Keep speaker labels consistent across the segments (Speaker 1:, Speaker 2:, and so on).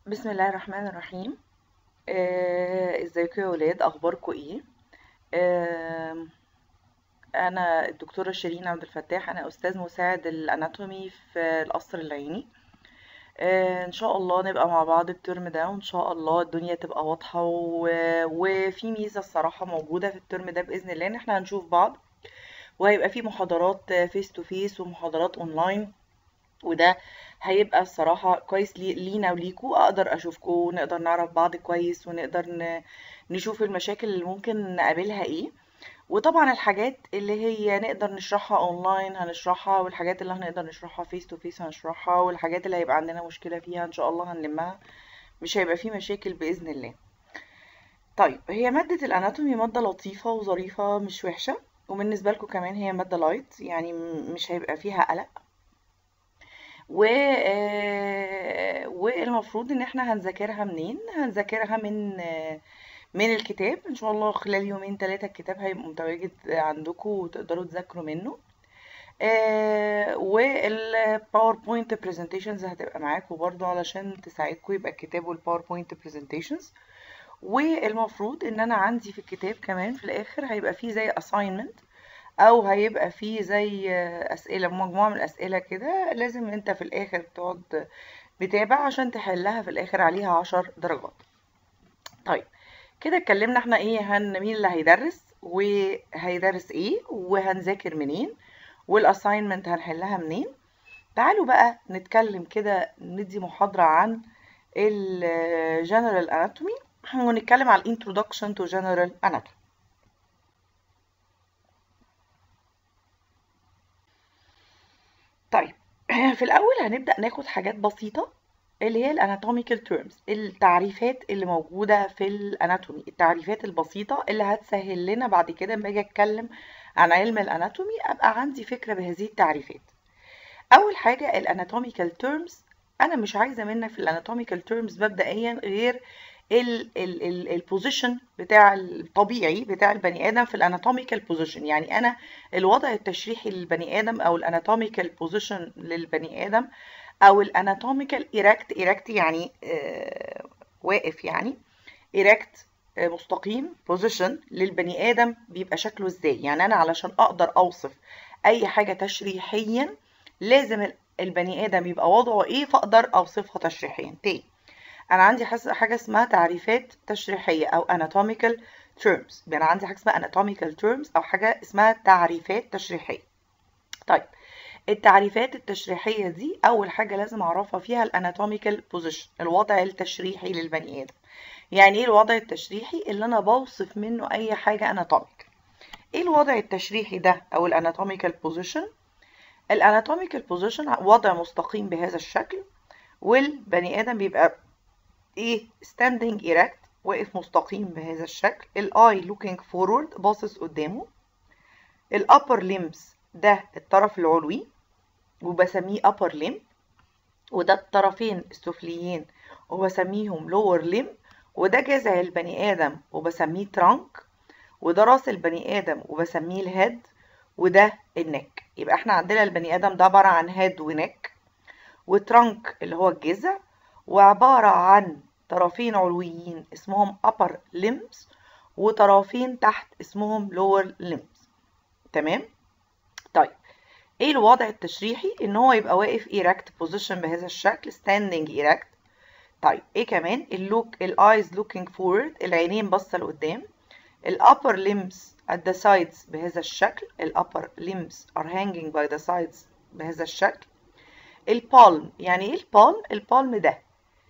Speaker 1: بسم الله الرحمن الرحيم آه، ازيكم يا ولاد اخباركم ايه آه، انا الدكتوره شيرين عبد الفتاح انا استاذ مساعد الاناتومي في القصر العيني آه، ان شاء الله نبقى مع بعض الترم ده وان شاء الله الدنيا تبقى واضحه و... وفي ميزه الصراحه موجوده في الترم ده باذن الله ان احنا هنشوف بعض وهيبقى في محاضرات فيس تو فيس ومحاضرات اونلاين وده هيبقى الصراحة كويس لي لينا وليكوا أقدر أشوفكوا ونقدر نعرف بعض كويس ونقدر ن... نشوف المشاكل اللي ممكن نقابلها إيه وطبعا الحاجات اللي هي نقدر نشرحها أونلاين هنشرحها والحاجات اللي هنقدر نشرحها فيس تو فيس هنشرحها والحاجات اللي هيبقى عندنا مشكلة فيها إن شاء الله هنلمها مش هيبقى فيه مشاكل بإذن الله طيب هي مادة الأناتومي مادة لطيفة وظريفة مش وحشة وبالنسبة لكم كمان هي مادة لايت يعني م- مش هيبقى فيها قلق و آه، والمفروض ان احنا هنذاكرها منين هنذاكرها من آه، من الكتاب ان شاء الله خلال يومين ثلاثة الكتاب هيبقى متواجد عندكم وتقدروا تذاكروا منه آه والباوربوينت برزنتيشنز هتبقى معاكم برضو علشان تساعدكم يبقى الكتاب والباوربوينت برزنتيشنز والمفروض ان انا عندي في الكتاب كمان في الاخر هيبقى فيه زي assignment او هيبقى فيه زي اسئله مجموعه من الاسئله كده لازم انت في الاخر تقعد متابع عشان تحلها في الاخر عليها عشر درجات طيب كده اتكلمنا احنا ايه هن مين اللي هيدرس وهيدرس ايه وهنذاكر منين والاساينمنت هنحلها منين تعالوا بقى نتكلم كده ندي محاضرة عن الجنرال اناتومي ونتكلم على الانترودكشن تو جنرال اناتومي طيب في الأول هنبدأ ناخد حاجات بسيطة اللي هي الاناتوميكال تيرمز التعريفات اللي موجودة في الاناتومي التعريفات البسيطة اللي هتسهل لنا بعد كده لما اجي اتكلم عن علم الاناتومي ابقى عندي فكرة بهذه التعريفات اول حاجة الاناتوميكال تيرمز انا مش عايزة منك في الاناتوميكال تيرمز مبدئيا غير البوزيشن بتاع الطبيعي بتاع البني ادم في الاناتوميكال بوزيشن يعني انا الوضع التشريحي للبني ادم او الاناتوميكال بوزيشن للبني ادم او الاناتوميكال ايركت ايركت يعني آه واقف يعني ايركت آه مستقيم بوزيشن للبني ادم بيبقى شكله ازاي يعني انا علشان اقدر اوصف اي حاجه تشريحيا لازم البني ادم يبقى وضعه ايه فاقدر اوصفها تشريحيا تاني انا عندي حاجه اسمها تعريفات تشريحيه او anatomical terms يبقى انا عندي حاجه اسمها anatomical terms او حاجه اسمها تعريفات تشريحيه طيب التعريفات التشريحيه دي اول حاجه لازم اعرفها فيها الاناتوميكال بوزيشن الوضع التشريحي للبني ادم يعني ايه الوضع التشريحي اللي انا بوصف منه اي حاجه اناتوميك ايه الوضع التشريحي ده او الاناتوميكال بوزيشن الاناتوميكال بوزيشن وضع مستقيم بهذا الشكل والبني ادم بيبقى ايه standing erect واقف مستقيم بهذا الشكل الاي looking forward باصص قدامه الابر limbs ده الطرف العلوي وبسميه upper limb وده الطرفين السفليين وبسميهم lower limb وده جذع البني ادم وبسميه trunk وده راس البني ادم وبسميه الهيد وده النك يبقى احنا عندنا البني ادم ده عباره عن هيد ونك وترانك اللي هو الجذع وعبارة عن طرفين علويين اسمهم upper limbs وطرفين تحت اسمهم lower limbs تمام طيب ايه الوضع التشريحي ان هو يبقى واقف erect position بهذا الشكل standing erect طيب ايه كمان اللوك الايز looking forward العينين باصه لقدام الupper limbs at the sides بهذا الشكل الupper limbs are hanging by the sides بهذا الشكل البالم يعني ايه البالم البالم ده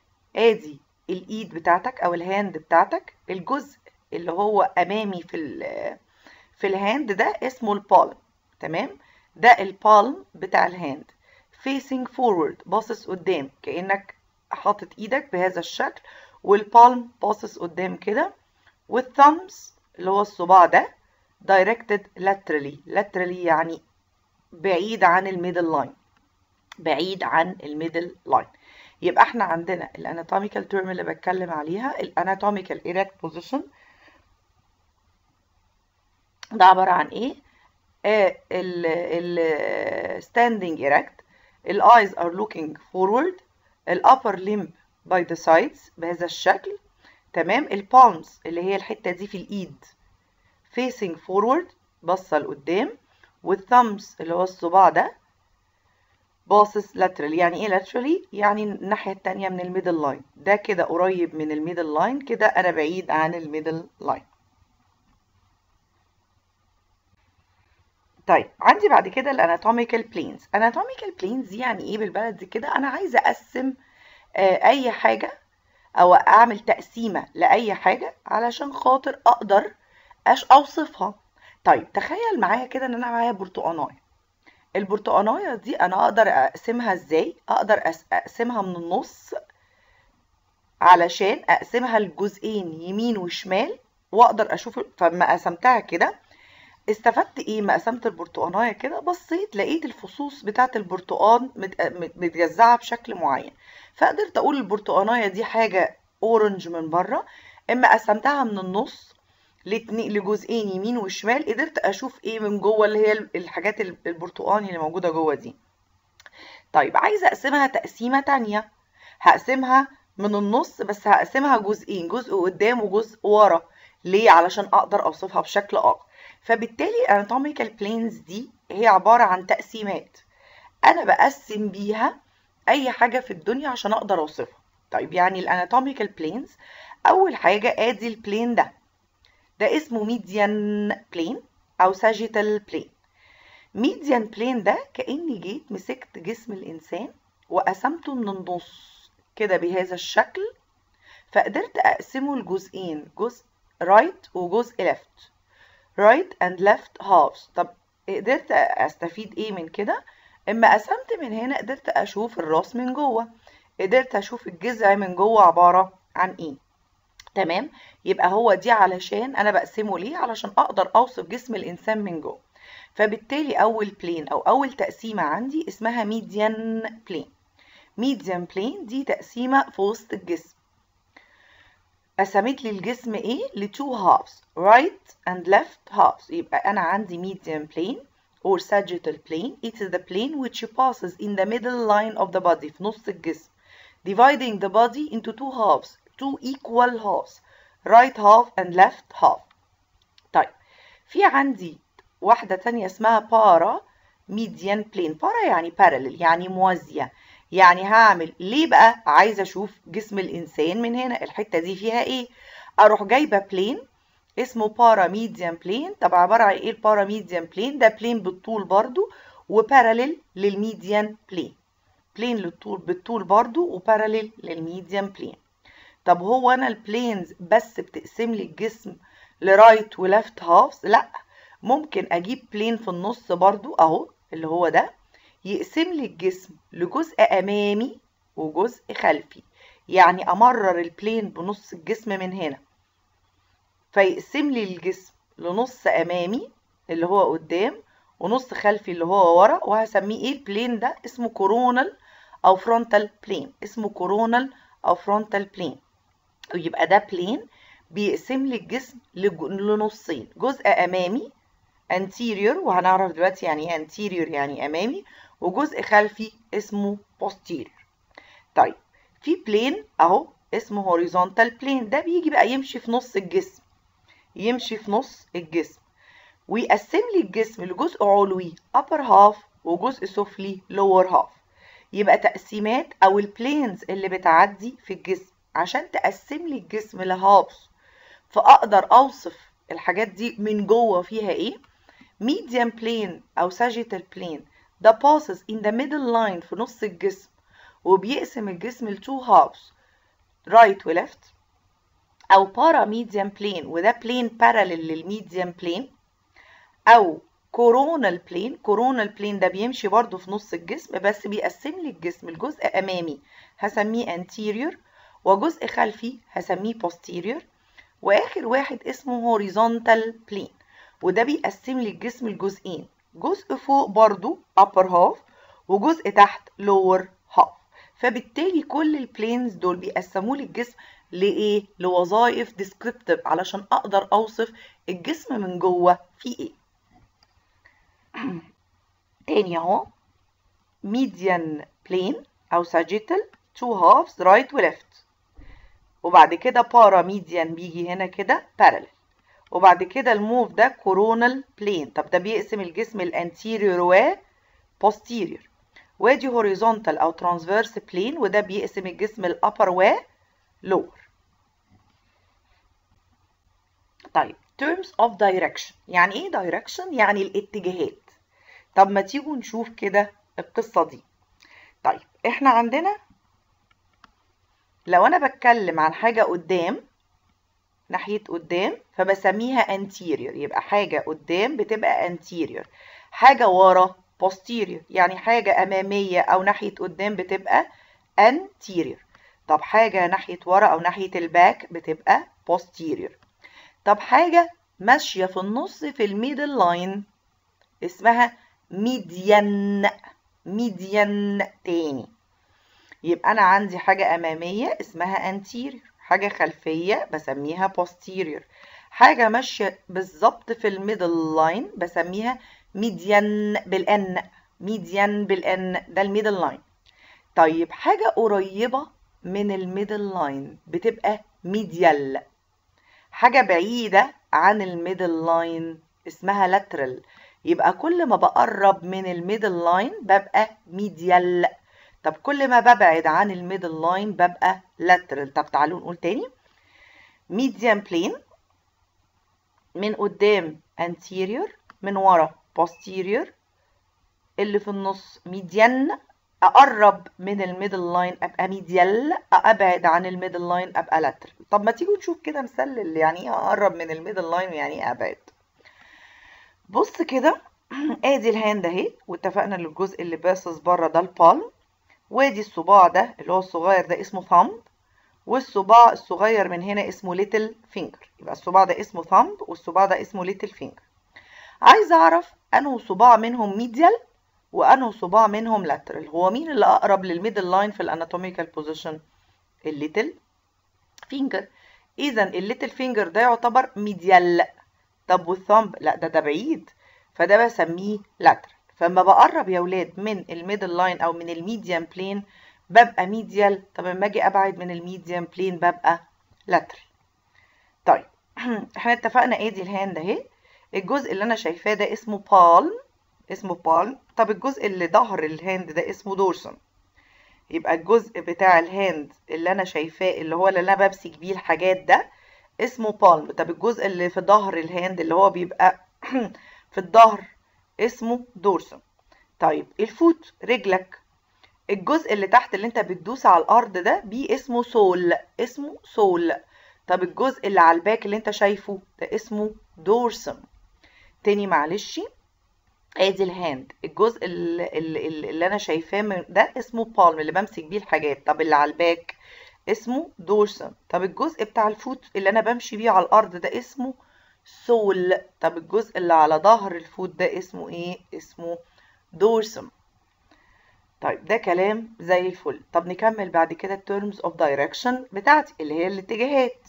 Speaker 1: ادي الايد بتاعتك او الهاند بتاعتك الجزء اللي هو امامي في ال في الهاند ده اسمه البالم تمام ده البالم بتاع الهاند facing forward باصص قدام كانك حاطط ايدك بهذا الشكل والبالم باصص قدام كده والثامز اللي هو الصباع ده directed laterally laterally يعني بعيد عن الميدل لاين بعيد عن الميدل لاين يبقى احنا عندنا الاناتوميكال تيرم اللي بتكلم عليها الاناتوميكال ايركت بوزيشن ده عباره عن ايه آه ال ال standing erect الايز are looking forward الupper limb by the sides بهذا الشكل تمام البالمز اللي هي الحتة دي في الإيد facing forward بصة لقدام والثامز اللي هو الصباع ده باصص lateral يعني ايه laterally يعني الناحية التانية من الميدل لاين ده كده قريب من الميدل لاين كده أنا بعيد عن الميدل لاين طيب عندي بعد كده الاناتوميكال بلينز اناتوميكال بلينز يعني ايه بالبلدي كده انا عايزه اقسم آه اي حاجه او اعمل تقسيمه لاي حاجه علشان خاطر اقدر اش اوصفها طيب تخيل معايا كده ان انا معايا برتقانايه البرتقانايه دي انا اقدر اقسمها ازاي اقدر اقسمها من النص علشان اقسمها لجزئين يمين وشمال واقدر اشوف فلما قسمتها كده استفدت ايه ما قسمت البرتقانايه كده بصيت لقيت الفصوص بتاعه البرتقان متجزعه بشكل معين فقدرت اقول البرتقانايه دي حاجه اورنج من بره اما قسمتها من النص لجزئين يمين وشمال قدرت اشوف ايه من جوه اللي هي الحاجات البرتقاني اللي موجوده جوه دي طيب عايزه اقسمها تقسيمه تانية هقسمها من النص بس هقسمها جزئين جزء قدام وجزء ورا ليه علشان اقدر اوصفها بشكل اخر فبالتالي الاناتوميكال بلينز دي هي عباره عن تقسيمات انا بقسم بيها اي حاجه في الدنيا عشان اقدر اوصفها طيب يعني الاناتوميكال بلينز اول حاجه ادي البلين ده ده اسمه ميديان بلين او ساجيتال بلين ميديان بلين ده كاني جيت مسكت جسم الانسان وقسمته من النص كده بهذا الشكل فقدرت اقسمه لجزئين جزء رايت right وجزء ليفت right and left halves طب قدرت استفيد ايه من كده اما قسمت من هنا قدرت اشوف الراس من جوه قدرت اشوف الجذع من جوه عباره عن ايه تمام يبقى هو دي علشان انا بقسمه ليه علشان اقدر اوصف جسم الانسان من جوه فبالتالي اول بلين او اول تقسيمه عندي اسمها ميديان بلين ميديان بلين دي تقسيمه في وسط الجسم قسمت لي الجسم ايه لتو هافز right and left halves يبقى انا عندي median plane or sagittal plane it is the plane which passes in the middle line of the body في نص الجسم dividing the body into two halves two equal halves right half and left half طيب في عندي واحدة تانية اسمها para median plane para يعني parallel يعني موازية يعني هعمل ليه بقى عايزة اشوف جسم الانسان من هنا الحتة دي فيها ايه اروح جايبة بلين اسمه بارا ميديان بلين طب عبارة عن ايه البارا ميديان بلين ده بلين بالطول برضو وباراليل للميديان بلين بلين للطول بالطول برضو وباراليل للميديان بلين طب هو انا البلينز بس بتقسم لي الجسم لرايت ولفت هافز لا ممكن اجيب بلين في النص برضو اهو اللي هو ده يقسم لي الجسم لجزء امامي وجزء خلفي يعني امرر البلين بنص الجسم من هنا فيقسم لي الجسم لنص امامي اللي هو قدام ونص خلفي اللي هو ورا وهسميه ايه البلين ده اسمه كورونال او فرونتال بلين اسمه كورونال او فرونتال بلين ويبقى ده بلين بيقسم لي الجسم لنصين جزء امامي anterior وهنعرف دلوقتي يعني ايه anterior يعني امامي وجزء خلفي اسمه posterior طيب في بلين اهو اسمه horizontal plane ده بيجي بقى يمشي في نص الجسم يمشي في نص الجسم ويقسم لي الجسم لجزء علوي upper half وجزء سفلي lower half يبقى تقسيمات او البلينز اللي بتعدي في الجسم عشان تقسم لي الجسم لهافز فاقدر اوصف الحاجات دي من جوه فيها ايه median plane او sagittal plane ده passes in the middle line في نص الجسم وبيقسم الجسم لتو halves right و left او para median plane وده plane parallel للميديان plane او coronal plane coronal plane ده بيمشي برضو في نص الجسم بس بيقسم لي الجسم لجزء امامي هسميه anterior وجزء خلفي هسميه posterior واخر واحد اسمه horizontal plane وده بيقسم لي الجسم لجزئين جزء فوق برضو upper half وجزء تحت lower half فبالتالي كل البلينز دول بيقسموا لي الجسم لايه لوظائف descriptive علشان اقدر اوصف الجسم من جوه فيه ايه تاني اهو median plane او sagittal two halves right و left وبعد كده بارا ميديان بيجي هنا كده بارالل وبعد كده الموف ده كورونال بلين طب ده بيقسم الجسم الانتيريور و posterior وادي هوريزونتال او ترانسفيرس بلين وده بيقسم الجسم الابر و lower طيب terms of direction يعني ايه direction يعني الاتجاهات طب ما تيجوا نشوف كده القصة دي طيب احنا عندنا لو انا بتكلم عن حاجة قدام ناحية قدام فبسميها anterior يبقى حاجة قدام بتبقى anterior حاجة ورا posterior يعني حاجة أمامية أو ناحية قدام بتبقى anterior طب حاجة ناحية ورا أو ناحية الباك بتبقى posterior طب حاجة ماشية في النص في الميدل لاين اسمها ميديان ميديان تاني يبقى أنا عندي حاجة أمامية اسمها anterior حاجة خلفية بسميها posterior حاجة ماشية بالظبط في الميدل لاين بسميها ميديان بالان ميديان بالان ده الميدل لاين طيب حاجة قريبة من الميدل لاين بتبقى ميديال حاجة بعيدة عن الميدل لاين اسمها لاترال يبقى كل ما بقرب من الميدل لاين ببقى ميديال طب كل ما ببعد عن الميدل لاين ببقى لاترال طب تعالوا نقول تاني ميديان بلين من قدام anterior من ورا posterior اللي في النص ميديان اقرب من الميدل لاين ابقى ميديال ابعد عن الميدل لاين ابقى لاترال طب ما تيجوا نشوف كده مثال يعني ايه اقرب من الميدل لاين ويعني ايه ابعد بص كده ادي الهاند اهي واتفقنا ان الجزء اللي باصص بره ده البالم وادي الصباع ده اللي هو الصغير ده اسمه ثامب والصباع الصغير من هنا اسمه ليتل فينجر يبقى الصباع ده اسمه ثامب والصباع ده اسمه ليتل فينجر عايز اعرف انه صباع منهم ميديال وانه صباع منهم لاترال هو مين اللي اقرب للميدل لاين في الاناتوميكال بوزيشن الليتل فينجر اذا الليتل فينجر ده يعتبر ميديال طب والثامب لا ده ده بعيد فده بسميه لاترال فلما بقرب يا ولاد من الميدل لاين او من الميديان بلين ببقى ميديال طب لما اجي ابعد من الميديان بلين ببقى لاترال طيب احنا اتفقنا ادي الهاند اهي الجزء اللي انا شايفاه ده اسمه بالم اسمه بالم طب الجزء اللي ظهر الهاند ده اسمه دورسون يبقى الجزء بتاع الهاند اللي انا شايفاه اللي هو اللي انا بمسك بيه الحاجات ده اسمه بالم طب الجزء اللي في ظهر الهاند اللي هو بيبقى في الظهر اسمه دورسون طيب الفوت رجلك الجزء اللي تحت اللي انت بتدوس على الارض ده بيه اسمه سول اسمه سول طب الجزء اللي على الباك اللي انت شايفه ده اسمه دورسم تاني معلش ادي الهاند الجزء اللي, اللي, اللي انا شايفاه من ده اسمه بالم اللي بمسك بيه الحاجات طب اللي على الباك اسمه دورسم طب الجزء بتاع الفوت اللي انا بمشي بيه على الارض ده اسمه سول طب الجزء اللي على ظهر الفوت ده اسمه ايه اسمه دورسم طيب ده كلام زي الفل طب نكمل بعد كده terms of direction بتاعتي اللي هي الاتجاهات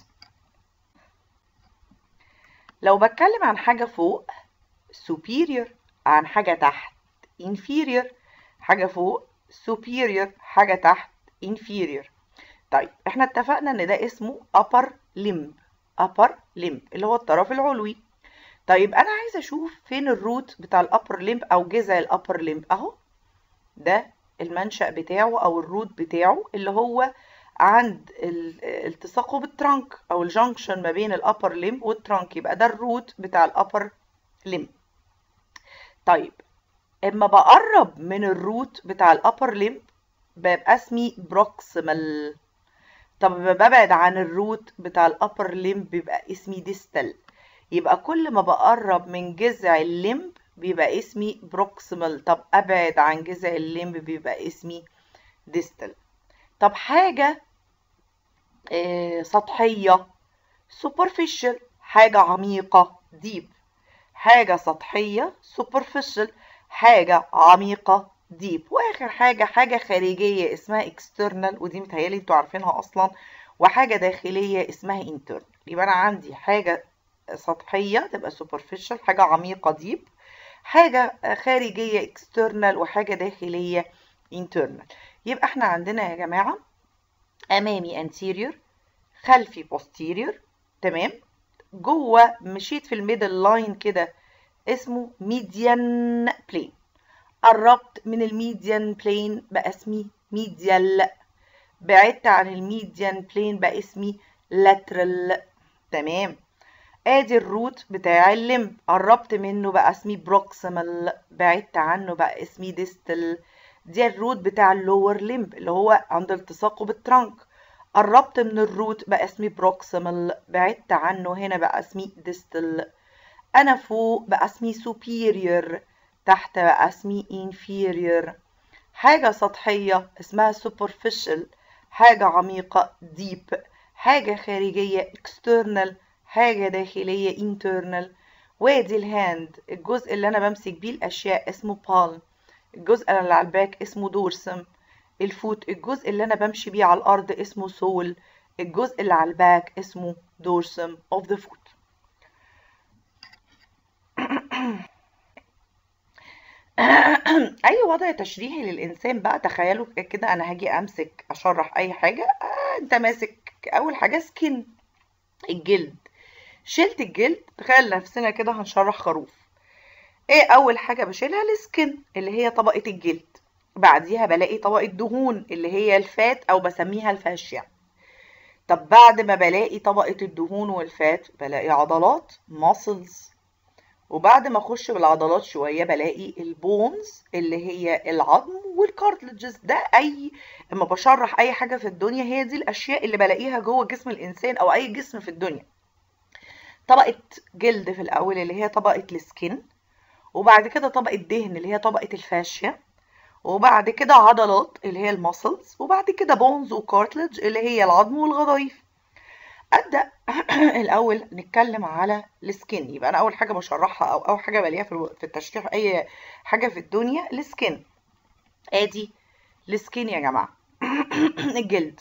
Speaker 1: لو بتكلم عن حاجة فوق superior عن حاجة تحت inferior حاجة فوق superior حاجة تحت inferior طيب احنا اتفقنا ان ده اسمه upper limb upper limb اللي هو الطرف العلوي طيب انا عايزه اشوف فين الروت بتاع الابر ليمب او جذع الابر ليمب اهو ده المنشأ بتاعه او الروت بتاعه اللي هو عند التصاقه بالترانك او الجنكشن ما بين الابر ليمب والترانك يبقى ده الروت بتاع الابر ليمب طيب اما بقرب من الروت بتاع الابر ليمب بيبقى اسمي بروكسيمال طب ببعد عن الروت بتاع الابر ليمب بيبقى اسمي ديستال يبقى كل ما بقرب من جذع الليمب بيبقى اسمي بروكسيمال طب ابعد عن جذع الليمب بيبقى اسمي ديستال طب حاجة آه سطحية superficial حاجة عميقة deep حاجة سطحية superficial حاجة عميقة deep واخر حاجة حاجة خارجية اسمها external ودي متهيألي انتوا عارفينها اصلا وحاجة داخلية اسمها internal يبقى انا عندي حاجة سطحية تبقى superficial حاجة عميقة deep حاجة خارجية external وحاجة داخلية internal يبقى احنا عندنا يا جماعة أمامي anterior خلفي posterior تمام جوه مشيت في الميدل لاين كده اسمه median plane قربت من الميديان بلين بقى اسمي ميديال بعدت عن الميديان بلين بقى اسمي lateral تمام ادي الروت بتاع الليمب قربت منه بقى اسمي بروكسيمال بعدت عنه بقى اسمي ديستال دي الروت بتاع اللور ليمب اللي هو عند التصاقه بالترنك قربت من الروت بقى اسمي بروكسيمال بعدت عنه هنا بقى اسمي ديستال انا فوق بقى اسمي superior تحت بقى اسمي inferior حاجة سطحية اسمها superficial حاجة عميقة deep حاجة خارجية external حاجة داخلية internal وادي الهاند الجزء اللي أنا بمسك بيه الأشياء اسمه palm الجزء اللي على الباك اسمه دورسم الفوت الجزء اللي أنا بمشي بيه على الأرض اسمه سول الجزء اللي على الباك اسمه dorsum of the foot اي وضع تشريحي للانسان بقى تخيلوا كده انا هاجي امسك اشرح اي حاجه آه انت ماسك اول حاجه سكين الجلد شلت الجلد تخيل نفسنا كده هنشرح خروف ايه اول حاجه بشيلها السكين اللي هي طبقه الجلد بعديها بلاقي طبقه دهون اللي هي الفات او بسميها الفاشيا طب بعد ما بلاقي طبقه الدهون والفات بلاقي عضلات ماسلز وبعد ما اخش بالعضلات شويه بلاقي البونز اللي هي العظم والكارتلجز ده اي اما بشرح اي حاجه في الدنيا هي دي الاشياء اللي بلاقيها جوه جسم الانسان او اي جسم في الدنيا طبقه جلد في الاول اللي هي طبقه السكين وبعد كده طبقه دهن اللي هي طبقه الفاشيا وبعد كده عضلات اللي هي المسلز وبعد كده بونز وكارتلج اللي هي العظم والغضاريف ابدا الاول نتكلم على السكين يبقى انا اول حاجه بشرحها او اول حاجه بلاقيها في في التشريح اي حاجه في الدنيا السكين ادي السكين يا جماعه الجلد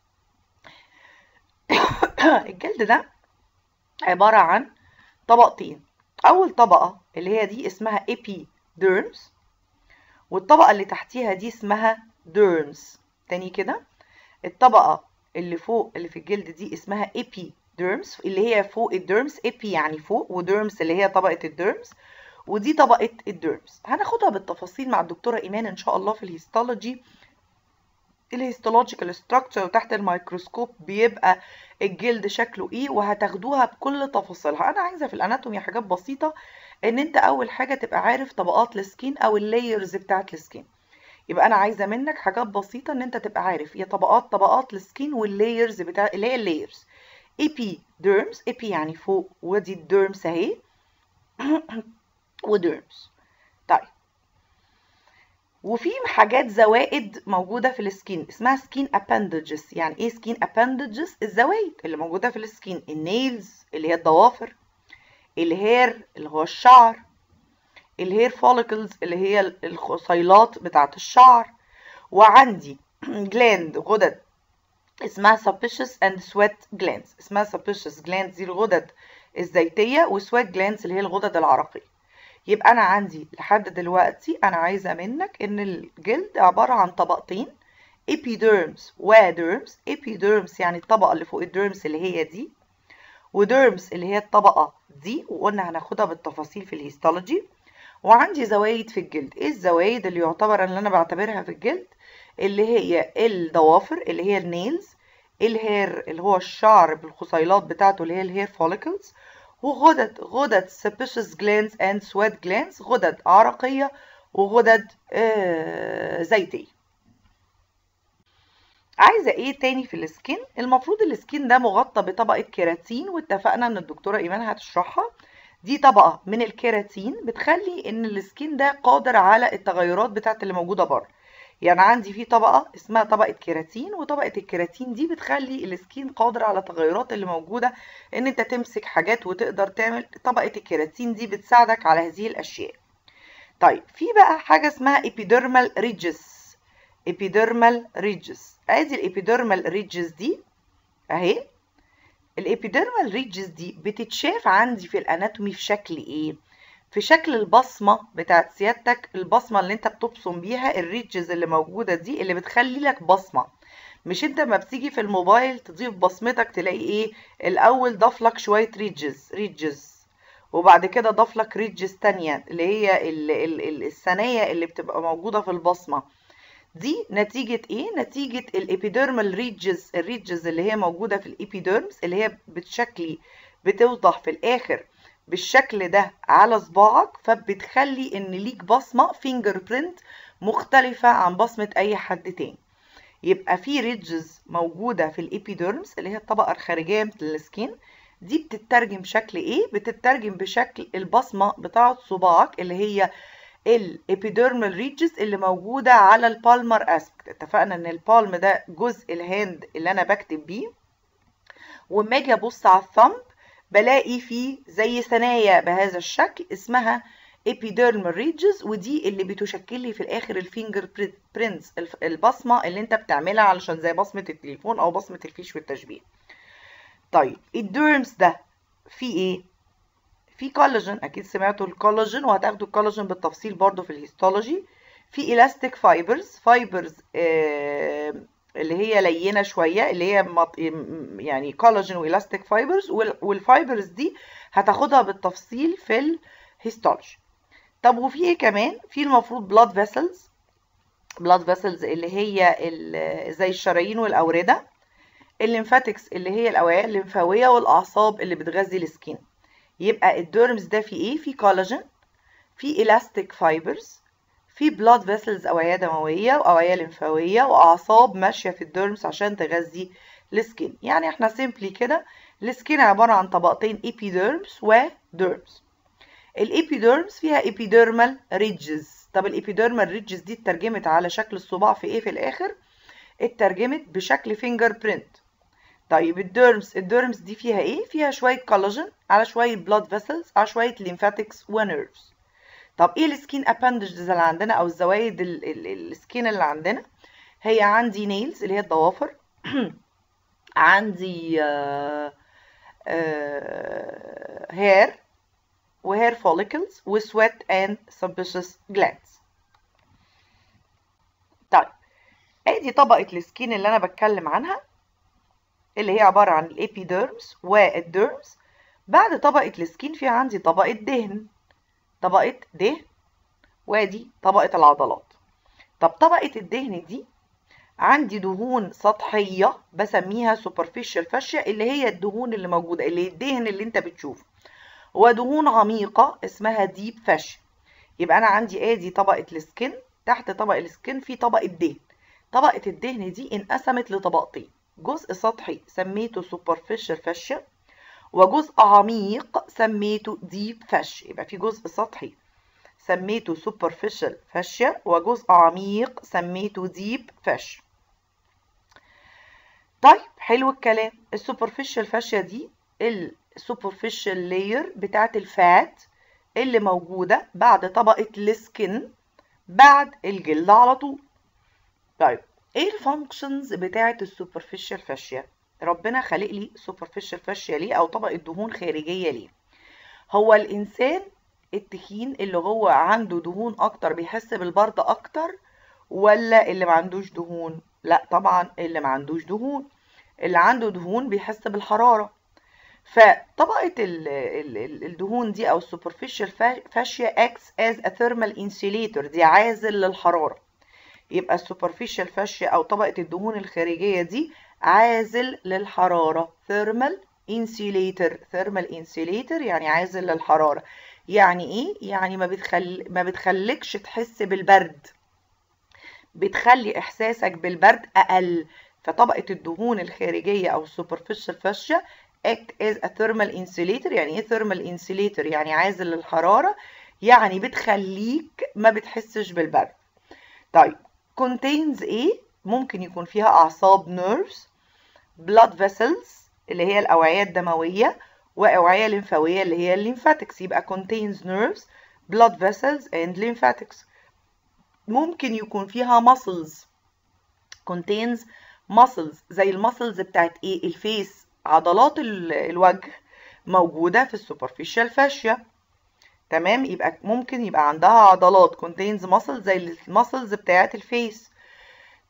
Speaker 1: الجلد ده عباره عن طبقتين اول طبقه اللي هي دي اسمها epidermis والطبقه اللي تحتيها دي اسمها derms تاني كده الطبقه اللي فوق اللي في الجلد دي اسمها epidermis اللي هي فوق الديرمس epi يعني فوق وديرمس اللي هي طبقة الديرمس ودي طبقة الديرمس هناخدها بالتفاصيل مع الدكتورة إيمان إن شاء الله في الهيستولوجي الهيستولوجيكال ستراكشر وتحت الميكروسكوب بيبقى الجلد شكله ايه وهتاخدوها بكل تفاصيلها انا عايزه في الاناتومي حاجات بسيطه ان انت اول حاجه تبقى عارف طبقات السكين او اللايرز بتاعت السكين يبقى انا عايزه منك حاجات بسيطه ان انت تبقى عارف هي طبقات طبقات السكين واللايرز بتاع اللي هي اللايرز ايبي ديرمز ايبي يعني فوق ودي الديرمز اهي وديرمز طيب وفي حاجات زوائد موجوده في السكين اسمها سكين اباندجز يعني ايه سكين اباندجز الزوايد اللي موجوده في السكين النيلز اللي هي الضوافر الهير اللي هو الشعر الهير فوليكلز اللي هي الخصيلات بتاعه الشعر وعندي جلاند غدد اسمها sebaceous and sweat glands اسمها sebaceous glands دي الغدد الزيتية وسويت glands اللي هي الغدد العرقية يبقى أنا عندي لحد دلوقتي أنا عايزة منك إن الجلد عبارة عن طبقتين epidermis وderms epidermis يعني الطبقة اللي فوق الديرمس اللي هي دي وديرمس اللي هي الطبقة دي وقلنا هناخدها بالتفاصيل في الهيستولوجي وعندي زوايد في الجلد ايه الزوايد اللي يعتبر اللي انا بعتبرها في الجلد اللي هي الضوافر اللي هي النيلز الهير اللي هو الشعر بالخصيلات بتاعته اللي هي الهير فوليكلز وغدد غدد sebaceous glands and sweat glands غدد عرقية وغدد آه زيتية عايزة ايه تاني في السكين المفروض السكين ده مغطى بطبقة كيراتين واتفقنا ان الدكتورة ايمان هتشرحها دي طبقة من الكيراتين بتخلي ان السكين ده قادر على التغيرات بتاعت اللي موجودة بره يعني عندي في طبقة اسمها طبقة كيراتين وطبقة الكيراتين دي بتخلي السكين قادر على التغيرات اللي موجودة ان انت تمسك حاجات وتقدر تعمل طبقة الكيراتين دي بتساعدك على هذه الاشياء طيب في بقى حاجة اسمها epidermal ridges epidermal ridges ادي الابيديرمال ريدجز دي اهي الابيديرمال ريدجز دي بتتشاف عندي في الاناتومي في شكل ايه في شكل البصمه بتاعت سيادتك البصمه اللي انت بتبصم بيها الريدجز اللي موجوده دي اللي بتخلي لك بصمه مش انت ما بتيجي في الموبايل تضيف بصمتك تلاقي ايه الاول ضاف لك شويه ريدجز ريدجز وبعد كده ضاف لك ريدجز تانية اللي هي ال ال ال الثانيه اللي بتبقى موجوده في البصمه دي نتيجة ايه؟ نتيجة الابيديرمال ريدجز الريدجز اللي هي موجودة في الابيديرمز اللي هي بتشكلي بتوضح في الاخر بالشكل ده على صباعك فبتخلي ان ليك بصمة فينجر برينت مختلفة عن بصمة اي حد تاني يبقى في ريدجز موجودة في الابيديرمز اللي هي الطبقة الخارجية من السكين دي بتترجم بشكل ايه؟ بتترجم بشكل البصمة بتاعة صباعك اللي هي الابيديرمال ريدجز اللي موجودة على البالمر اسبكت اتفقنا ان البالم ده جزء الهاند اللي انا بكتب بيه وما اجي ابص على الثمب بلاقي فيه زي ثنايا بهذا الشكل اسمها epidermal ridges ودي اللي بتشكل لي في الاخر الفينجر برينتس البصمه اللي انت بتعملها علشان زي بصمه التليفون او بصمه الفيش والتشبيه طيب الديرمز ده فيه ايه في كولاجين اكيد سمعتوا الكولاجين وهتاخدوا الكولاجين بالتفصيل برضو في الهيستولوجي في الاستيك فايبرز فايبرز آه اللي هي لينه شويه اللي هي يعني كولاجين والاستيك فايبرز والفايبرز دي هتاخدها بالتفصيل في الهيستولوجي طب وفي ايه كمان في المفروض بلاد فيسلز بلاد فيسلز اللي هي زي الشرايين والاورده الليمفاتكس اللي هي الاوعيه الليمفاويه والاعصاب اللي بتغذي السكين يبقى الديرمز ده في ايه في كولاجين في الاستيك فايبرز في بلاد فيسلز اوعيه دمويه واوعيه لمفاويه واعصاب ماشيه في الديرمز عشان تغذي السكين يعني احنا سيمبلي كده السكين عباره عن طبقتين ايبيديرمز وديرمز الابيديرمز فيها ايبيديرمال ريدجز طب الابيديرمال ريدجز دي اترجمت على شكل الصباع في ايه في الاخر اترجمت بشكل فينجر برينت طيب الديرمز الديرمز دي فيها ايه فيها شويه كولاجين على شويه بلاد فيسلز على شويه ليمفاتكس ونيرفز طب ايه السكين اباندجز اللي عندنا او الزوايد السكين اللي عندنا هي عندي نيلز اللي هي الضوافر عندي هير وهير فوليكلز وسويت اند سبشس جلاندز طيب ادي طبقه السكين اللي انا بتكلم عنها اللي هي عباره عن الابيديرمز والديرمز بعد طبقه السكين في عندي طبقه دهن طبقة دهن وادي طبقة العضلات طب طبقة الدهن دي عندي دهون سطحية بسميها superficial fascia اللي هي الدهون اللي موجودة اللي الدهن اللي انت بتشوفه ودهون عميقة اسمها deep fascia يبقى انا عندي ادي طبقة السكن تحت طبقة السكن في طبقة دهن طبقة الدهن دي انقسمت لطبقتين جزء سطحي سميته superficial fascia وجزء عميق سميته ديب فش يبقى في جزء سطحي سميته superficial fascia وجزء عميق سميته ديب فش طيب حلو الكلام السوبرفيشال فاشيا دي السوبرفيشال لاير بتاعت الفات اللي موجودة بعد طبقة السكن بعد الجلد على طول طيب ايه الفانكشنز بتاعت السوبرفيشال فاشيا ربنا خلق لي سوبرفيشال فاشيا ليه او طبقه دهون خارجيه ليه هو الانسان التخين اللي هو عنده دهون اكتر بيحس بالبرد اكتر ولا اللي ما عندوش دهون لا طبعا اللي ما عندوش دهون اللي عنده دهون بيحس بالحراره فطبقه ال ال الدهون دي او السوبرفيشال فاشيا اكس از ا ثيرمال انسيليتور دي عازل للحراره يبقى السوبرفيشال فاشيا او طبقه الدهون الخارجيه دي عازل للحرارة thermal insulator thermal insulator يعني عازل للحرارة يعني ايه؟ يعني ما, بتخل... ما بتخليكش تحس بالبرد بتخلي احساسك بالبرد اقل فطبقة الدهون الخارجية او superficial fascia act as a thermal insulator يعني ايه thermal insulator يعني عازل للحرارة يعني بتخليك ما بتحسش بالبرد طيب contains ايه ممكن يكون فيها اعصاب nerves blood vessels اللي هي الاوعيه الدمويه واوعيه لمفاويه اللي هي الليمفاتكس يبقى contains nerves blood vessels and lymphatics ممكن يكون فيها muscles contains muscles زي المسلز بتاعت ايه الفيس عضلات الوجه موجوده في السوبرفيشال فاشيا تمام يبقى ممكن يبقى عندها عضلات contains muscles زي المسلز بتاعت الفيس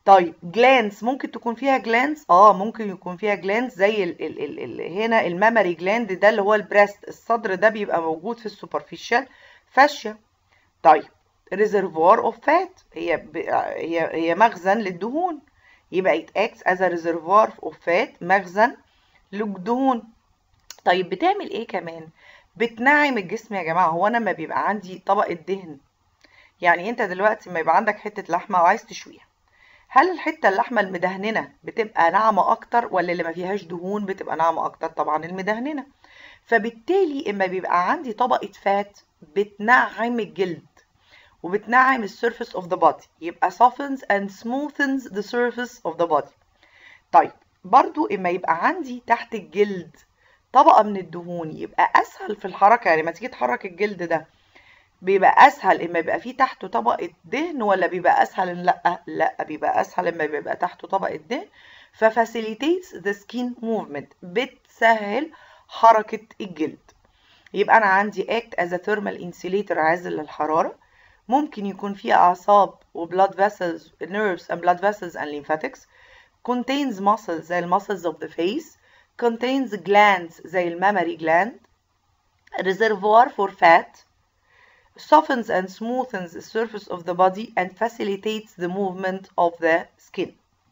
Speaker 1: طيب جلانس ممكن تكون فيها جلانس اه ممكن يكون فيها جلانس زي ال ال ال ال هنا المامري جلاند ده اللي هو البريست الصدر ده بيبقى موجود في السوبرفيشال فاشيا طيب ريزرفوار اوف فات هي ب... هي هي مخزن للدهون يبقى it acts as a reservoir of fat مخزن للدهون طيب بتعمل ايه كمان بتنعم الجسم يا جماعه هو انا لما بيبقى عندي طبقه دهن يعني انت دلوقتي لما يبقى عندك حته لحمه وعايز تشويها هل الحته اللحمه المدهننه بتبقى ناعمه اكتر ولا اللي ما فيهاش دهون بتبقى ناعمه اكتر طبعا المدهننه فبالتالي اما بيبقى عندي طبقه فات بتنعم الجلد وبتنعم السيرفيس اوف ذا بودي يبقى softens and smoothens the surface of the body طيب برضو اما يبقى عندي تحت الجلد طبقه من الدهون يبقى اسهل في الحركه يعني ما تيجي تحرك الجلد ده بيبقى اسهل اما يبقى فيه تحته طبقه دهن ولا بيبقى اسهل إن لا لا بيبقى اسهل اما بيبقى تحته طبقه دهن ففاسيليتيتس ذا سكين موفمنت بتسهل حركه الجلد يبقى انا عندي act as a thermal insulator عازل للحراره ممكن يكون فيه اعصاب و blood vessels nerves and blood vessels and lymphatics contains muscles زي المسلز of the face contains glands زي المامري gland reservoir for fat softens and smoothens the surface of the body and facilitates the movement of the skin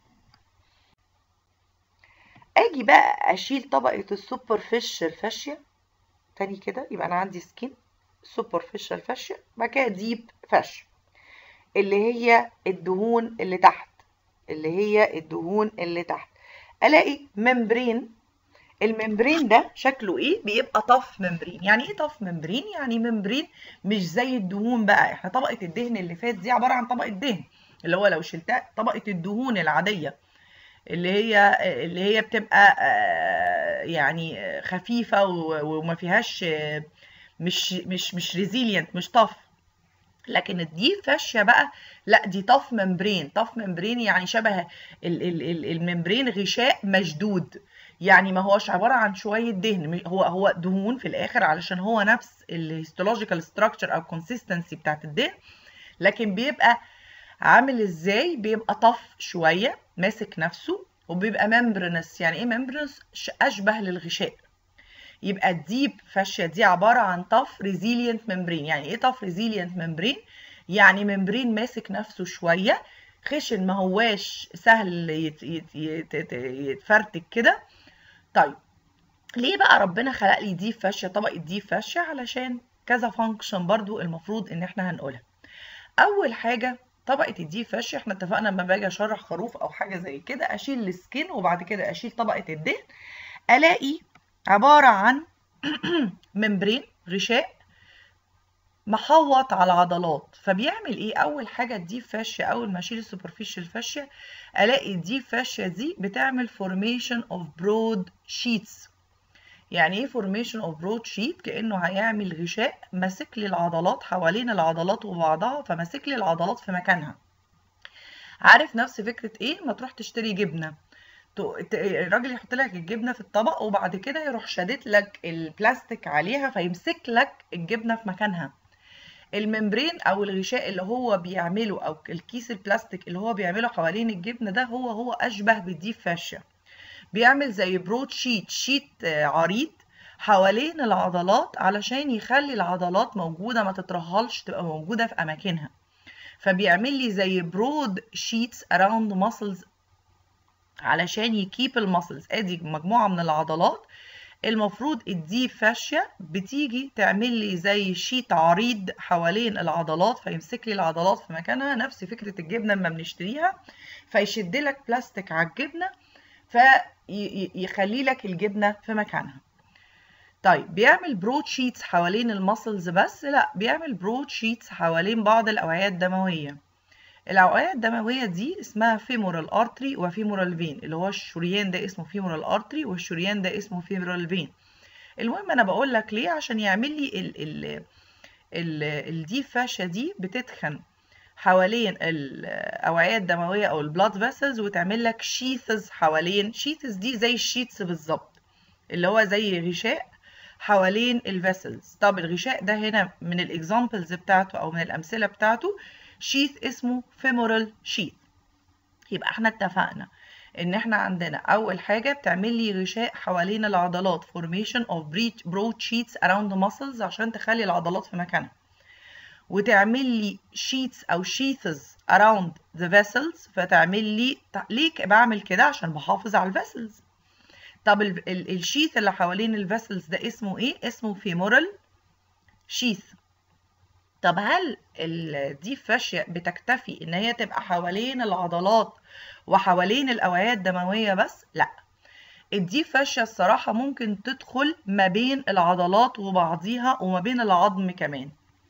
Speaker 1: اجي بقى اشيل طبقة السوبرفيشال فاشيا تاني كده يبقى انا عندي سكين سوبرفيشال فاشيا بعد كده ديب فاشيا اللي هي الدهون اللي تحت اللي هي الدهون اللي تحت الاقي ممبرين الممبرين ده شكله ايه بيبقى طف ممبرين يعني ايه طف ممبرين يعني ممبرين مش زي الدهون بقى احنا طبقه الدهن اللي فات دي عباره عن طبقه دهن اللي هو لو شلتها طبقه الدهون العاديه اللي هي اللي هي بتبقى يعني خفيفه وما فيهاش مش مش مش ريزيلينت مش طف لكن دي فاشيه بقى لا دي طف ممبرين طف ممبرين يعني شبه الممبرين غشاء مشدود يعني ما هوش عباره عن شويه دهن هو هو دهون في الاخر علشان هو نفس الهيستولوجيكال ستراكشر او كونسيستنسي بتاعت الدهن لكن بيبقى عامل ازاي بيبقى طف شويه ماسك نفسه وبيبقى ممبرنس يعني ايه ممبرنس اشبه للغشاء يبقى الديب فاشيا دي عباره عن طف ريزيلينت ممبرين يعني ايه طف ريزيلينت ممبرين يعني ممبرين ماسك نفسه شويه خشن ما هواش سهل يت يت يت يتفرتك كده طيب ليه بقى ربنا خلق لي ديب فاشيا طبقه ديب فاشيا علشان كذا فانكشن برضو المفروض ان احنا هنقولها اول حاجه طبقه الديب فاشيا احنا اتفقنا لما باجي اشرح خروف او حاجه زي كده اشيل السكين وبعد كده اشيل طبقه الدهن الاقي عباره عن ممبرين غشاء محوط على عضلات فبيعمل ايه اول حاجه الديب فاشيا اول ما اشيل السوبرفيشال فاشيا الاقي الديب فاشيا دي بتعمل فورميشن اوف برود شيتس يعني ايه فورميشن اوف برود شيت كانه هيعمل غشاء ماسك لي العضلات حوالين العضلات وبعضها فماسك لي العضلات في مكانها عارف نفس فكره ايه ما تروح تشتري جبنه الراجل يحط لك الجبنه في الطبق وبعد كده يروح شادد لك البلاستيك عليها فيمسك لك الجبنه في مكانها الممبرين او الغشاء اللي هو بيعمله او الكيس البلاستيك اللي هو بيعمله حوالين الجبنه ده هو هو اشبه بالديب فاشيا بيعمل زي برود شيت شيت عريض حوالين العضلات علشان يخلي العضلات موجوده ما تترهلش تبقى موجوده في اماكنها فبيعمل لي زي برود شيتس اراوند ماسلز علشان يكيب الماسلز ادي مجموعه من العضلات المفروض الديب فاشيا بتيجي تعمل لي زي شيت عريض حوالين العضلات فيمسك لي العضلات في مكانها نفس فكره الجبنه لما بنشتريها فيشد لك بلاستيك على الجبنه فيخلي لك الجبنه في مكانها طيب بيعمل برود شيتس حوالين المسلز بس لا بيعمل برود شيتس حوالين بعض الاوعيه الدمويه الاوعيه الدمويه دي اسمها فيمورال ارتري وفيمورال فين اللي هو الشريان ده اسمه فيمورال ارتري والشريان ده اسمه فيمورال فين المهم انا بقول لك ليه عشان يعمل لي ال ال ال الديب فاشيا دي بتتخن حوالين الاوعيه الدمويه او البلاد فيسلز وتعمل لك شيثز حوالين شيثز دي زي الشيتس بالظبط اللي هو زي غشاء حوالين الفيسلز طب الغشاء ده هنا من الاكزامبلز بتاعته او من الامثله بتاعته شيث اسمه femoral sheath يبقى احنا اتفقنا ان احنا عندنا اول حاجه بتعمل لي غشاء حوالين العضلات formation of broad sheets around the muscles عشان تخلي العضلات في مكانها وتعمل لي sheets او sheaths around the vessels فتعمل لي ليه بعمل كده عشان بحافظ على الفيسلز طب الشيث اللي حوالين الفيسلز ده اسمه ايه اسمه فيمورال شيث طب هل الديب فاشيا بتكتفي ان هي تبقى حوالين العضلات وحوالين الاوعيه الدمويه بس لا الديب فاشيا الصراحه ممكن تدخل ما بين العضلات وبعضيها وما بين العظم كمان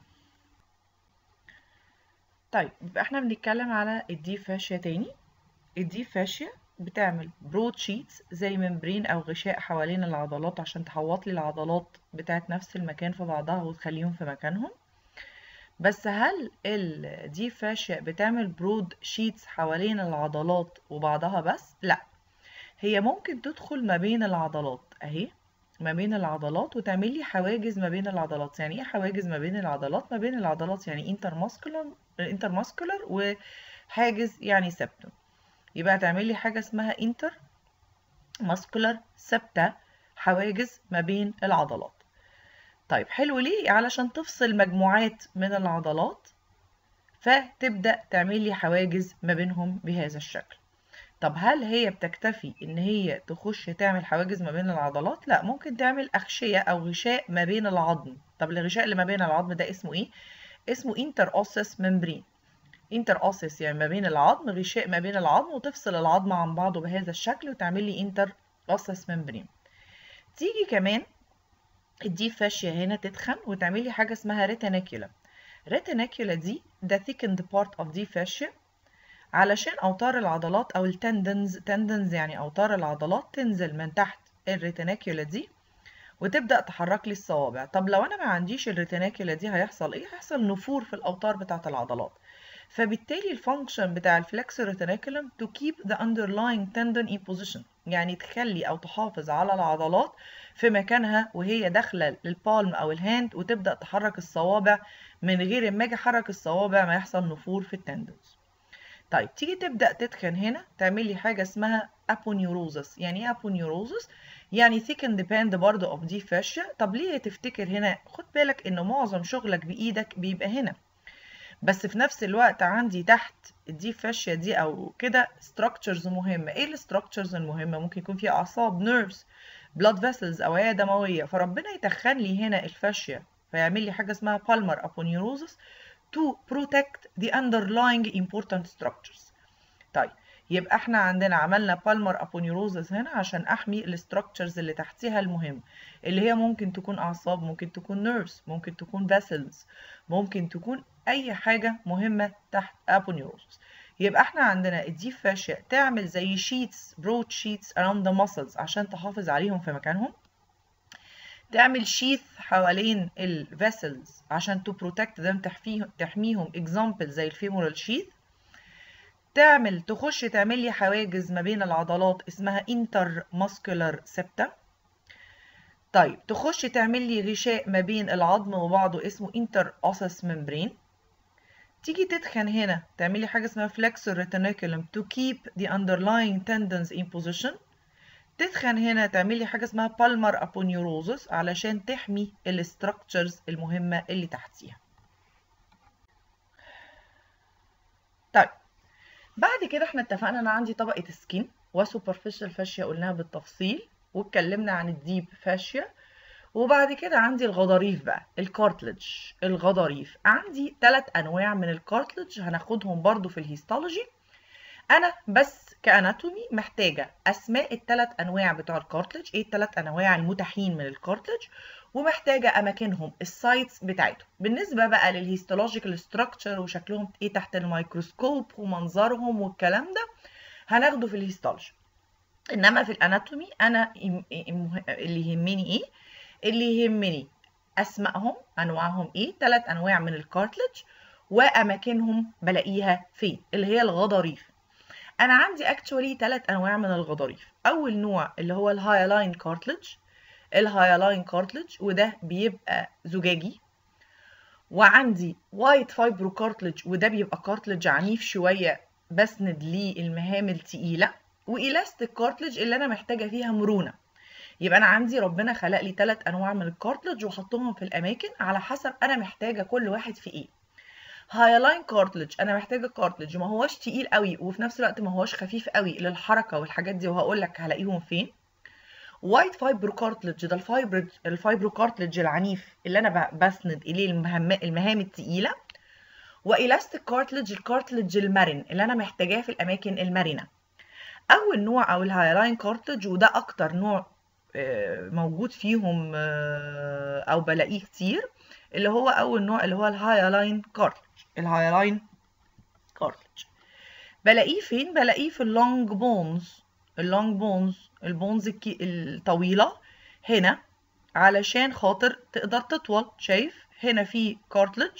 Speaker 1: طيب يبقى احنا بنتكلم على الديب فاشيا تاني الديب فاشيا بتعمل برود شيتس زي ممبرين او غشاء حوالين العضلات عشان تحوط لي العضلات بتاعت نفس المكان في بعضها وتخليهم في مكانهم بس هل الديب فاشيا بتعمل برود شيتس حوالين العضلات وبعضها بس لا هي ممكن تدخل ما بين العضلات اهي ما بين العضلات وتعمل لي حواجز ما بين العضلات يعني ايه حواجز ما بين العضلات ما بين العضلات يعني انتر ماسكولار انتر ماسكولار وحاجز يعني سبتم يبقى تعمل لي حاجه اسمها انتر ماسكولار سبتة حواجز ما بين العضلات طيب حلو ليه علشان تفصل مجموعات من العضلات فتبدأ تعمل لي حواجز ما بينهم بهذا الشكل طب هل هي بتكتفي ان هي تخش تعمل حواجز ما بين العضلات لا ممكن تعمل اغشيه او غشاء ما بين العظم طب الغشاء اللي ما بين العظم ده اسمه ايه اسمه انتر اوسس ممبرين انتر اوسس يعني ما بين العظم غشاء ما بين العظم وتفصل العظم عن بعضه بهذا الشكل وتعمل لي انتر اوسس ممبرين تيجي كمان الديب فاشيا هنا تتخن وتعمل لي حاجه اسمها ريتينيكولا ريتينيكولا دي ده thickened part of deep fascia علشان اوتار العضلات او التندنز تندنز يعني اوتار العضلات تنزل من تحت الريتينيكولا دي وتبدا تحرك لي الصوابع طب لو انا ما عنديش الريتينيكولا دي هيحصل ايه هيحصل نفور في الاوتار بتاعه العضلات فبالتالي الفانكشن بتاع الفلكسور ريتينيكولم to keep the underlying tendon in position يعني تخلي او تحافظ على العضلات في مكانها وهي داخله للبالم او الهاند وتبدا تحرك الصوابع من غير ما اجي احرك الصوابع ما يحصل نفور في التندنز طيب تيجي تبدا تتخن هنا تعمل لي حاجه اسمها ابونيوروزس يعني ايه ابونيوروزس يعني thickened band برضه of deep fascia طب ليه تفتكر هنا خد بالك ان معظم شغلك بايدك بيبقى هنا بس في نفس الوقت عندي تحت الديب فاشيا دي او كده structures مهمه ايه الستراكشرز المهمه ممكن يكون فيها اعصاب نيرفز blood vessels اوعيه دمويه فربنا يتخن لي هنا الفاشيا فيعمل لي حاجه اسمها palmar aponeurosis to protect the underlying important structures طيب يبقى احنا عندنا عملنا بالمر ابونيوروزس هنا عشان احمي الاستراكشرز اللي تحتها المهم اللي هي ممكن تكون اعصاب ممكن تكون نيرفز ممكن تكون فاسلز ممكن تكون اي حاجه مهمه تحت ابونيوروزس يبقى احنا عندنا الديب فاشيا تعمل زي شيتس برود شيتس around the muscles عشان تحافظ عليهم في مكانهم تعمل شيث حوالين الفيسلز عشان تو بروتكت them تحميهم اكزامبل زي الفيمورال شيث تعمل تخش تعمل لي حواجز ما بين العضلات اسمها انتر ماسكولار سبتا طيب تخش تعمل لي غشاء ما بين العظم وبعضه اسمه انتر اوسس ممبرين تيجي تتخن هنا تعمل لي حاجه اسمها flexor retinaculum to keep the underlying tendons in position تتخن هنا تعمل لي حاجه اسمها palmar aponeurosis علشان تحمي الاستراكشرز المهمه اللي تحتيها طيب بعد كده احنا اتفقنا ان عندي طبقه سكين وسوبرفيشال فاشيا قلناها بالتفصيل واتكلمنا عن الديب فاشيا وبعد كده عندي الغضاريف بقى الكارتلج الغضاريف عندي ثلاث انواع من الكارتلج هناخدهم برضو في الهيستولوجي انا بس كاناتومي محتاجه اسماء الثلاث انواع بتوع الكارتلج ايه الثلاث انواع المتاحين من الكارتلج ومحتاجه اماكنهم السايتس بتاعتهم بالنسبه بقى للهيستولوجيكال ستراكشر وشكلهم ايه تحت الميكروسكوب ومنظرهم والكلام ده هناخده في الهيستولوجي انما في الاناتومي انا اللي يهمني ايه اللي يهمني اسمائهم انواعهم ايه ثلاث انواع من الكارتلج واماكنهم بلاقيها فين اللي هي الغضاريف انا عندي اكشولي ثلاث انواع من الغضاريف اول نوع اللي هو الهايلاين كارتلج الهايلاين كارتلج وده بيبقى زجاجي وعندي وايت فايبرو كارتلج وده بيبقى كارتلج عنيف شويه بسند للمهام التقيله والاستيك كارتلج اللي انا محتاجه فيها مرونه يبقى انا عندي ربنا خلق لي ثلاث انواع من الكارتلج وحطهم في الاماكن على حسب انا محتاجه كل واحد في ايه هايلاين كارتلج انا محتاجه كارتلج ما هوش تقيل قوي وفي نفس الوقت ما هوش خفيف قوي للحركه والحاجات دي وهقول لك هلاقيهم فين وايت فايبرو كارتلج ده الفايبر الفايبرو كارتلج العنيف اللي انا بسند اليه المهام المهام التقيله والاستيك كارتلج الكارتلج المرن اللي انا محتاجاه في الاماكن المرنه اول نوع او الهايلاين كارتلج وده اكتر نوع موجود فيهم او بلاقيه كتير اللي هو اول نوع اللي هو الهايلاين كارتلج الهايلاين كارتلج بلاقيه فين بلاقيه في اللونج بونز اللونج بونز البونز الطويله هنا علشان خاطر تقدر تطول شايف هنا في كارتلج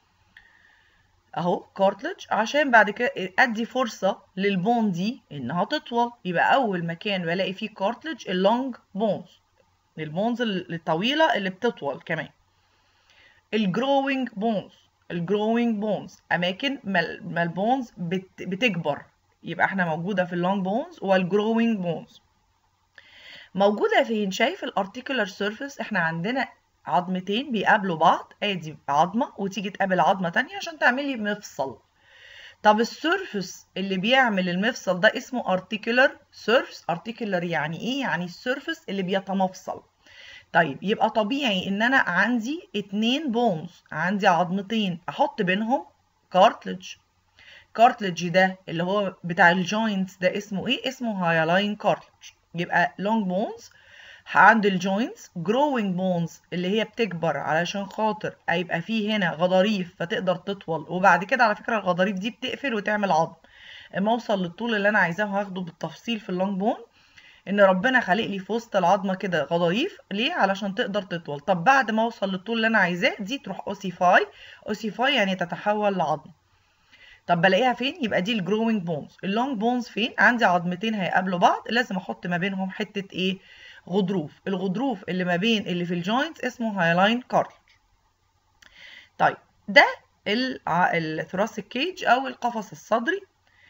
Speaker 1: اهو كارتلج عشان بعد كده ادي فرصه للبون دي انها تطول يبقى اول مكان بلاقي فيه كارتلج اللونج بونز البونز الطويله اللي بتطول كمان الجروينج بونز الجروينج بونز اماكن ما البونز بت بتكبر يبقى احنا موجوده في اللونج بونز والجروينج بونز موجوده فين شايف الارتيكولار سيرفيس احنا عندنا عظمتين بيقابلوا بعض ادي عظمه وتيجي تقابل عظمه تانية عشان تعملي مفصل طب السيرفس اللي بيعمل المفصل ده اسمه ارتيكولار سيرفس ارتيكولار يعني ايه يعني السيرفس اللي بيتمفصل طيب يبقى طبيعي ان انا عندي اتنين بونز عندي عظمتين احط بينهم كارتلج كارتلج ده اللي هو بتاع الجوينتس ده اسمه ايه اسمه هايلاين كارتلج يبقى لونج بونز عند الجوينتس جروينج بونز اللي هي بتكبر علشان خاطر هيبقى فيه هنا غضاريف فتقدر تطول وبعد كده على فكره الغضاريف دي بتقفل وتعمل عظم اما اوصل للطول اللي انا عايزاه هاخده بالتفصيل في اللونج بون ان ربنا خالق لي في وسط العظمه كده غضاريف ليه علشان تقدر تطول طب بعد ما اوصل للطول اللي انا عايزاه دي تروح اوسيفاي اوسيفاي يعني تتحول لعظم طب بلاقيها فين يبقى دي الجروينج بونز اللونج بونز فين عندي عظمتين هيقابلوا بعض لازم احط ما بينهم حته ايه غضروف الغضروف اللي ما بين اللي في الجوينتس اسمه هايلاين كارتلج طيب ده الثراسيك كيج او القفص الصدري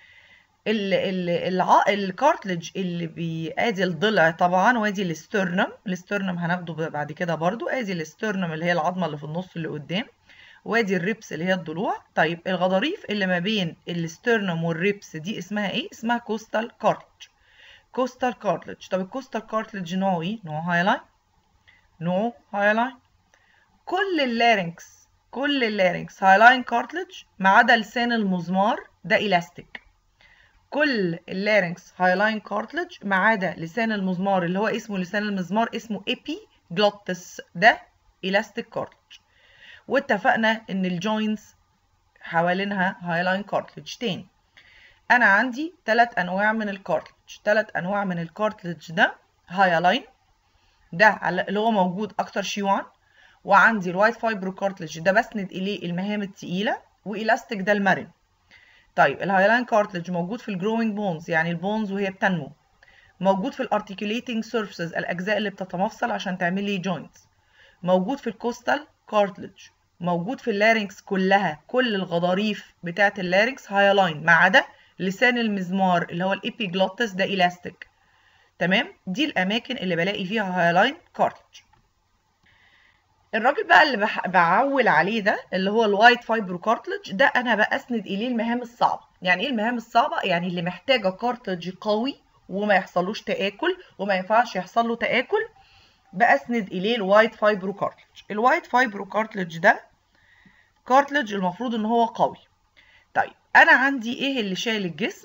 Speaker 1: الكارتلج اللي بيادي الضلع طبعا وادي الاسترنم الاسترنم هناخده بعد كده برضو ادي الاسترنم اللي هي العظمه اللي في النص اللي قدام وادي الريبس اللي هي الضلوع طيب الغضاريف اللي ما بين الاسترنم والريبس دي اسمها ايه اسمها كوستال كارتلج كوستال كارتلج طب الكوستال كارتلج نوعه ايه نوع هايلاين نوع هايلاين كل اللارنكس كل اللارنكس هايلاين كارتلج ما عدا لسان المزمار ده الاستيك كل اللارنكس هايلاين كارتلج ما عدا لسان المزمار اللي هو اسمه لسان المزمار اسمه ايبي جلوتس ده الاستيك كارتلج واتفقنا ان الجوينتس حوالينها هايلاين كارتلج تاني انا عندي ثلاث انواع من الكارتلج ثلاث انواع من الكارتلج ده هايلاين ده اللي هو موجود اكتر شيوعا وعندي الوايت فايبرو كارتلج ده بسند اليه المهام التقيله والاستيك ده المرن طيب الهايلاين كارتلج موجود في الجروينج بونز يعني البونز وهي بتنمو موجود في الارتيكوليتنج سيرفيسز الاجزاء اللي بتتمفصل عشان تعمل لي جوينتس موجود في الكوستال كارتلج موجود في اللارynx كلها كل الغضاريف بتاعه اللارynx هايلاين ما عدا لسان المزمار اللي هو الابيجلوتس ده الاستيك تمام دي الاماكن اللي بلاقي فيها هايلاين كارتلج الراجل بقى اللي بح... بعول عليه ده اللي هو الوايت فايبرو كارتلج ده انا بسند اليه المهام الصعبه يعني ايه المهام الصعبه يعني اللي محتاجه كارتلج قوي وما يحصلوش تاكل وما ينفعش يحصل له تاكل بأسند إليه الوايت فايبرو كارتلج الوايت فايبرو كارتلج ده كارتلج المفروض إن هو قوي طيب أنا عندي إيه اللي شايل الجسم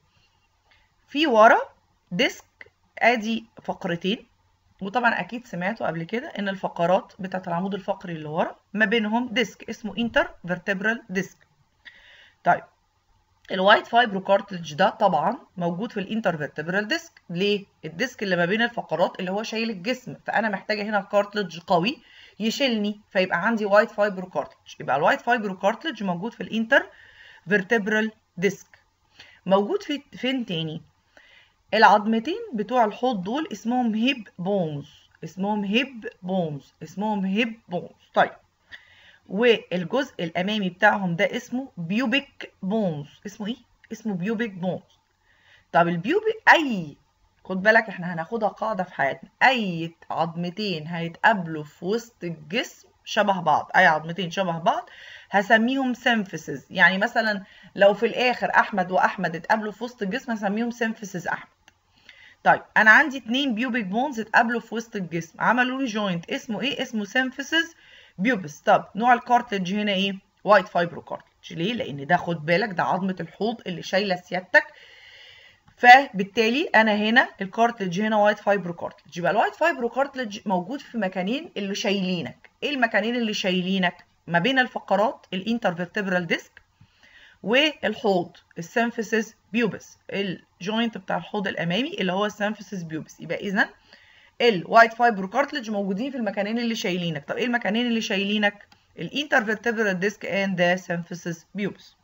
Speaker 1: في ورا ديسك ادي فقرتين وطبعا اكيد سمعتوا قبل كده ان الفقرات بتاعت العمود الفقري اللي ورا ما بينهم ديسك اسمه انتر فيرتبرال ديسك طيب الوايت فايبرو كارتلج ده طبعا موجود في الانتر فيرتبرال ديسك ليه الديسك اللي ما بين الفقرات اللي هو شايل الجسم فانا محتاجه هنا كارتلج قوي يشيلني فيبقى عندي وايت فايبرو كارتلج يبقى الوايت فايبرو كارتلج موجود في الانتر فيرتبرال ديسك موجود في فين تاني العظمتين بتوع الحوض دول اسمهم هيب بونز اسمهم هيب بونز اسمهم هيب بونز طيب والجزء الامامي بتاعهم ده اسمه بيوبيك بونز اسمه ايه اسمه بيوبيك بونز طب البيوبيك اي خد بالك احنا هناخدها قاعدة في حياتنا اي عظمتين هيتقابلوا في وسط الجسم شبه بعض اي عظمتين شبه بعض هسميهم سيمفيسز يعني مثلا لو في الاخر احمد واحمد اتقابلوا في وسط الجسم هسميهم سيمفيسز احمد طيب انا عندي اتنين بيوبيك بونز اتقابلوا في وسط الجسم عملوا لي جوينت اسمه ايه اسمه سيمفيسز بيوبس طب نوع الكارتلج هنا ايه وايت فايبرو كارتلج ليه لان ده خد بالك ده عظمه الحوض اللي شايله سيادتك فبالتالي انا هنا الكارتلج هنا وايت فايبرو كارتلج يبقى الوايت فايبرو كارتلج موجود في مكانين اللي شايلينك ايه المكانين اللي شايلينك ما بين الفقرات الانترفيرتبرال ديسك والحوض السيمفيسيس بيوبس الجوينت بتاع الحوض الامامي اللي هو السيمفيسيس بيوبس يبقى اذا الوايت فايبرو كارتلج موجودين في المكانين اللي شايلينك طب ايه المكانين اللي شايلينك الانترفيرتبرال ديسك اند ذا سيمفيسيس بيوبس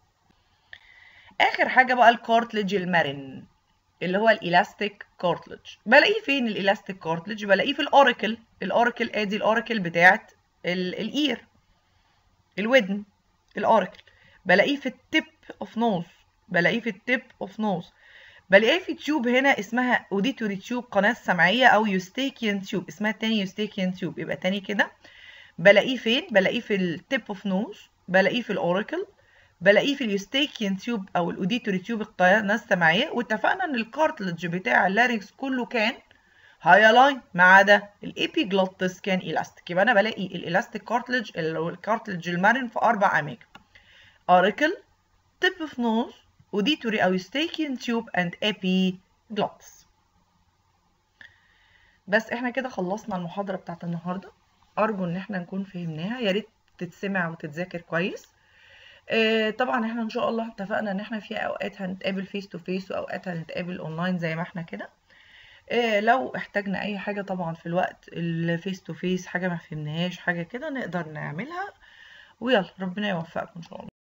Speaker 1: اخر حاجه بقى الكارتلج المرن اللي هو الالاستيك كارتلج بلاقيه فين الالاستيك كارتلج بلاقيه في الاوريكل الاوريكل ادي الاوريكل بتاعت الاير الودن الاوريكل بلاقيه في التيب اوف نوز بلاقيه في التيب اوف نوز بلاقيه في تيوب هنا اسمها اوديتوري تيوب قناه سمعيه او يوستيكيان تيوب اسمها التاني يوستيكيان تيوب يبقى تاني كده بلاقيه فين بلاقيه في التيب اوف نوز بلاقيه في الاوريكل بلاقيه في اليوستيكيان تيوب او الاوديتوري تيوب القناه السمعيه واتفقنا ان الكارتلج بتاع اللارينكس كله كان هايلاين ما عدا الابيجلوتس كان الاستيك يبقى انا بلاقي الالاستيك كارتلج اللي هو الكارتلج المرن في اربع اماكن اوريكل تيب اوف نوز اوديتوري او يوستيكيان تيوب اند ابيجلوتس بس احنا كده خلصنا المحاضره بتاعت النهارده ارجو ان احنا نكون فهمناها يا ريت تتسمع وتتذاكر كويس آه طبعا احنا ان شاء الله اتفقنا ان احنا في اوقات هنتقابل فيس تو فيس واوقات هنتقابل اونلاين زي ما احنا كده آه لو احتاجنا اي حاجه طبعا في الوقت الفيس تو فيس حاجه ما فهمناهاش حاجه كده نقدر نعملها ويلا ربنا يوفقكم ان شاء الله